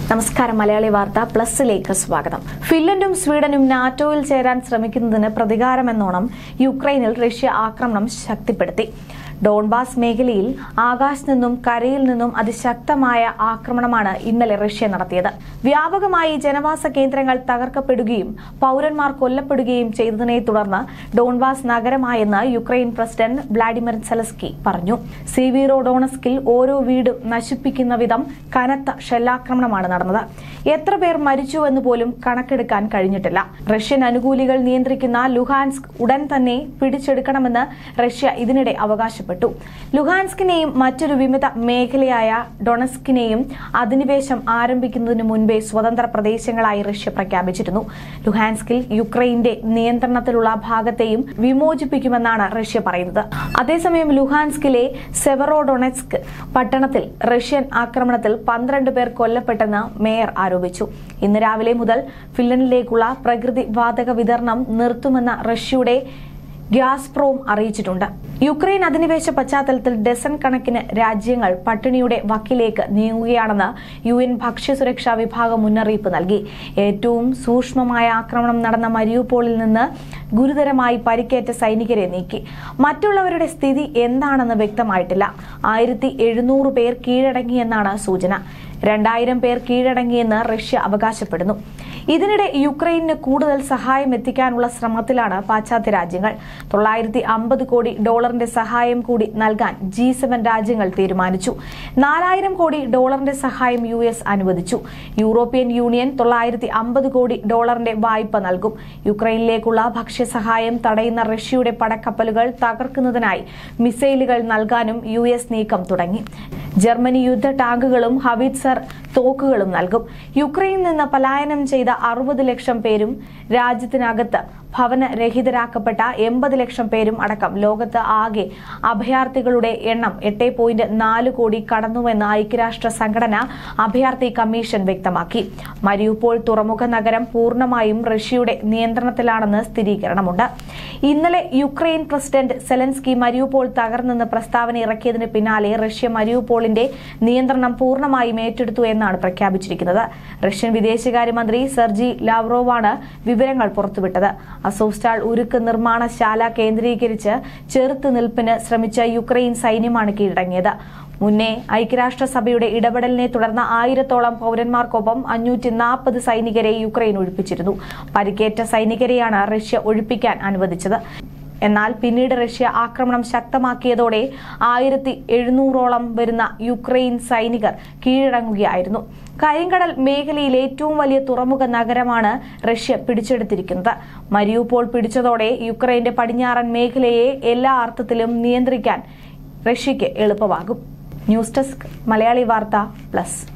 നമസ്കാരം മലയാളി വാർത്ത പ്ലസിലേക്ക് സ്വാഗതം ഫിൻലൻഡും സ്വീഡനും നാറ്റോയിൽ ചേരാൻ ശ്രമിക്കുന്നതിന് പ്രതികാരമെന്നോണം യുക്രൈനിൽ റഷ്യ ആക്രമണം ശക്തിപ്പെടുത്തി ഡോൺബാസ് മേഖലയിൽ ആകാശത്ത് നിന്നും കരയിൽ നിന്നും അതിശക്തമായ ആക്രമണമാണ് ഇന്നലെ റഷ്യ നടത്തിയത് വ്യാപകമായി ജനവാസ കേന്ദ്രങ്ങൾ തകർക്കപ്പെടുകയും പൌരന്മാർ കൊല്ലപ്പെടുകയും ചെയ്തതിനെ തുടർന്ന് ഡോൺബാസ് നഗരമായെന്ന് യുക്രൈൻ പ്രസിഡന്റ് വ്ളാഡിമിർ സെലസ്കി പറഞ്ഞു സിവിറോ ഡോണസ്കിൽ ഓരോ വീടും നശിപ്പിക്കുന്ന വിധം കനത്ത ഷെല്ലാക്രമണമാണ് നടന്നത് എത്ര പേർ മരിച്ചു എന്ന് പോലും കണക്കെടുക്കാൻ കഴിഞ്ഞിട്ടില്ല റഷ്യൻ അനുകൂലികൾ നിയന്ത്രിക്കുന്ന ലുഹാൻസ്ക് ഉടൻ തന്നെ പിടിച്ചെടുക്കണമെന്ന് റഷ്യ ഇതിനിടെ അവകാശപ്പെട്ടു ലുഹാൻസ്കിനെയും മറ്റൊരു വിമത മേഖലയായ ഡൊണസ്കിനെയും അധിനിവേശം ആരംഭിക്കുന്നതിന് മുൻപേ സ്വതന്ത്ര പ്രദേശങ്ങളായി റഷ്യ പ്രഖ്യാപിച്ചിരുന്നു ലുഹാൻസ്കിൽ യുക്രൈന്റെ നിയന്ത്രണത്തിലുള്ള ഭാഗത്തെയും വിമോചിപ്പിക്കുമെന്നാണ് റഷ്യ പറയുന്നത് അതേസമയം ലുഹാൻസ്കിലെ സെവറോഡൊണസ്ക് പട്ടണത്തിൽ റഷ്യൻ ആക്രമണത്തിൽ പന്ത്രണ്ട് പേർ കൊല്ലപ്പെട്ടെന്ന് മേയർ ആരോപിച്ചു ഇന്ന് രാവിലെ മുതൽ ഫിൻലൻഡിലേക്കുള്ള പ്രകൃതി വാതക വിതരണം നിർത്തുമെന്ന റഷ്യയുടെ ഗ്യാസ്പ്രോം അറിയിച്ചിട്ടുണ്ട് യുക്രൈൻ അധിനിവേശ പശ്ചാത്തലത്തിൽ ഡസൻ കണക്കിന് രാജ്യങ്ങൾ പട്ടിണിയുടെ വക്കിലേക്ക് നീങ്ങുകയാണെന്ന് യു എൻ ഭക്ഷ്യസുരക്ഷാ വിഭാഗം മുന്നറിയിപ്പ് നൽകി ഏറ്റവും സൂക്ഷ്മമായ ആക്രമണം നടന്ന മരിയുപോളിൽ നിന്ന് ഗുരുതരമായി പരിക്കേറ്റ സൈനികരെ നീക്കി മറ്റുള്ളവരുടെ സ്ഥിതി എന്താണെന്ന് വ്യക്തമായിട്ടില്ല ആയിരത്തി എഴുന്നൂറ് പേർ കീഴടങ്ങിയെന്നാണ് സൂചന രണ്ടായിരം പേർ കീഴടങ്ങിയെന്ന് റഷ്യ അവകാശപ്പെടുന്നു ഇതിനിടെ യുക്രൈനിന് കൂടുതൽ സഹായം എത്തിക്കാനുള്ള ശ്രമത്തിലാണ് പാശ്ചാത്യ രാജ്യങ്ങൾ തൊള്ളായിരത്തി അമ്പത് കോടി ഡോളറിന്റെ സഹായം കൂടി നൽകാൻ ജി സെവൻ രാജ്യങ്ങൾ തീരുമാനിച്ചു നാലായിരം കോടി ഡോളറിന്റെ സഹായം യു എസ് അനുവദിച്ചു യൂറോപ്യൻ യൂണിയൻ തൊള്ളായിരത്തി അമ്പത് കോടി ഡോളറിന്റെ വായ്പ നൽകും യുക്രൈനിലേക്കുള്ള ഭക്ഷ്യസഹായം തടയുന്ന റഷ്യയുടെ പടക്കപ്പലുകൾ തകർക്കുന്നതിനായി മിസൈലുകൾ നൽകാനും യു എസ് നീക്കം തുടങ്ങി ജർമ്മനി യുദ്ധ ടാങ്കുകളും ഹവിറ്റ്സർ തോക്കുകളും നൽകും യുക്രൈനിൽ നിന്ന് പലായനം ചെയ്ത അറുപത് ലക്ഷം പേരും രാജ്യത്തിനകത്ത് ഭവനരഹിതരാക്കപ്പെട്ട എൺപത് ലക്ഷം പേരും അടക്കം ലോകത്ത് ആകെ അഭയാർത്ഥികളുടെ എണ്ണം എട്ട് പോയിന്റ് നാല് കോടി കടന്നുവെന്ന് ഐക്യരാഷ്ട്ര സംഘടന അഭയാർത്ഥി കമ്മീഷൻ വ്യക്തമാക്കി മരിയുപോൾ തുറമുഖ നഗരം പൂർണ്ണമായും റഷ്യയുടെ നിയന്ത്രണത്തിലാണെന്ന് സ്ഥിരീകരണമുണ്ട് ഇന്നലെ യുക്രൈൻ പ്രസിഡന്റ് സെലൻസ്കി മരിയുപോൾ തകർന്നെന്ന് പ്രസ്താവന ഇറക്കിയതിന് പിന്നാലെ റഷ്യ മരിയുപോളിന്റെ നിയന്ത്രണം പൂർണ്ണമായും ഏറ്റെടുത്തു എന്നാണ് പ്രഖ്യാപിച്ചിരിക്കുന്നത് റഷ്യൻ വിദേശകാര്യമന്ത്രി സെർജി ലാവ്റോവാണ് വിവരങ്ങൾ പുറത്തുവിട്ടത് അസോസ്റ്റാൾ ഉരുക്ക് നിർമ്മാണശാല കേന്ദ്രീകരിച്ച് ചെറുത്തുനിൽപ്പിന് ശ്രമിച്ച യുക്രൈൻ സൈന്യമാണ് കീഴടങ്ങിയത് മുന്നേ ഐക്യരാഷ്ട്രസഭയുടെ ഇടപെടലിനെ തുടർന്ന് ആയിരത്തോളം പൌരന്മാർക്കൊപ്പം അഞ്ഞൂറ്റി നാൽപ്പത് സൈനികരെ യുക്രൈൻ ഒഴിപ്പിച്ചിരുന്നു പരിക്കേറ്റ സൈനികരെയാണ് റഷ്യ ഒഴിപ്പിക്കാൻ അനുവദിച്ചത് എന്നാൽ പിന്നീട് റഷ്യ ആക്രമണം ശക്തമാക്കിയതോടെ ആയിരത്തി എഴുന്നൂറോളം വരുന്ന യുക്രൈൻ സൈനികർ കീഴടങ്ങുകയായിരുന്നു കരിങ്കടൽ മേഖലയിൽ ഏറ്റവും വലിയ തുറമുഖ നഗരമാണ് റഷ്യ പിടിച്ചെടുത്തിരിക്കുന്നത് മരിയുപോൾ പിടിച്ചതോടെ യുക്രൈന്റെ പടിഞ്ഞാറൻ മേഖലയെ എല്ലാ അർത്ഥത്തിലും നിയന്ത്രിക്കാൻ റഷ്യയ്ക്ക് എളുപ്പമാകും ന്യൂസ് ഡെസ്ക് മലയാളി വാർത്ത പ്ലസ്